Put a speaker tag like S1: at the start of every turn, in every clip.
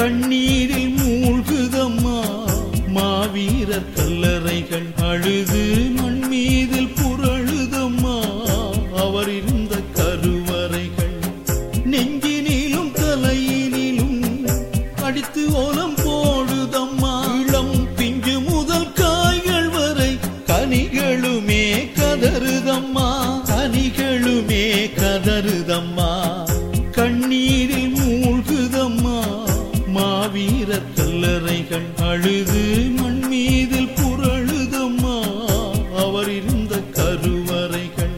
S1: கண்ணீரில் மூழ்குதம்மா மாவீரர் கல்லறைகள் அழுது மண் மீதில் புரழுதம்மா அவர் இருந்த கருவறைகள் நெஞ்சினிலும் தலையினிலும் அடித்து ஓலம் போடுதம்மா இளம் பிஞ்சு முதல் காய்கள் வரை கனிகளுமே கதறுதம்மா கனிகளுமே கதறுதம்மா கண்ணீரில் மூழ்குதம்மா மாவீரர் கல்லறைகள் அழுது மண் மீதில் புரழுதம்மா அவர் இருந்த கருவறைகள்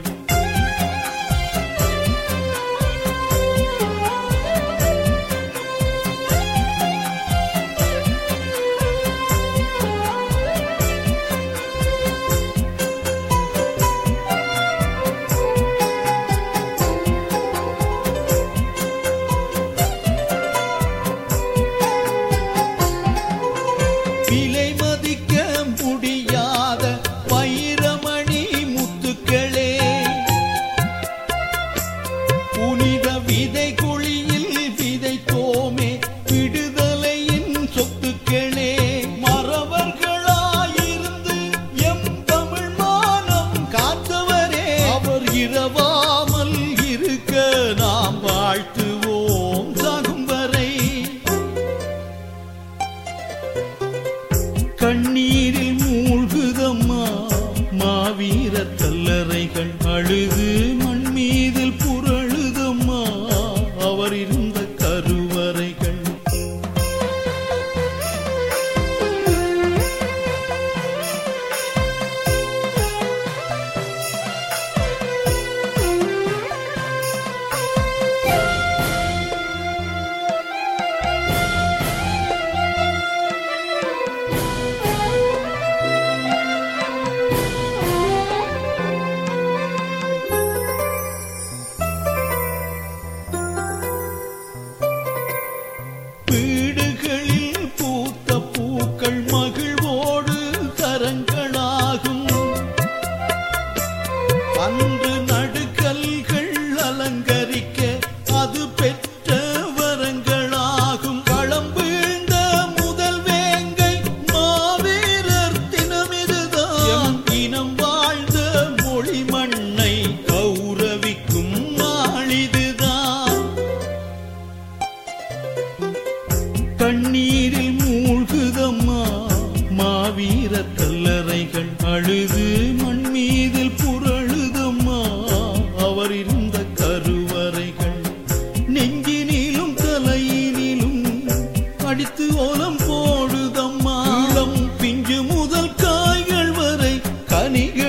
S1: விலை மதிக்க முடியாத வைரமணி முத்துக்களே புனித விதை குழியில் விதைத்தோமே விடுதலையின் சொத்துக்களே மறவர்களாயிருந்து எம் தமிழ் மானம் காத்தவரே அவர் இரவாமல் இருக்க நாம் வாழ்த்துவோம் சாகும் வரை கண்ணீரில் மூழ்குதம்மா மாவீரர் கல்லறைகள் அழுது மண் மீதில் புரழுதம்மா அவர் இருந்த கருவறைகள் வீடுகளில் பூத்த பூக்கள் மகிழ்வோடு கரங்களாகும் அன்று நடுக்கல்கள் அலங்கரிக்க அது பெற்ற வரங்களாகும் களம் வீழ்ந்த முதல் வேங்கை மாவீரர் தினமிதுதான் இனம் வாழ்ந்த மொழி மண்ணை கௌரவிக்கும் நாளிதுதான் கண்ணீரில் மூழ்குதம்மா மாவீரர் கல்லறைகள் அழுது மண் மீதில் புரழுதம்மா அவர் இருந்த கருவறைகள் நெஞ்சினிலும் தலையினிலும் அடித்து ஓலம் போடுதம்மா இளம் பிஞ்சு முதல் காய்கள் வரை கனிகள்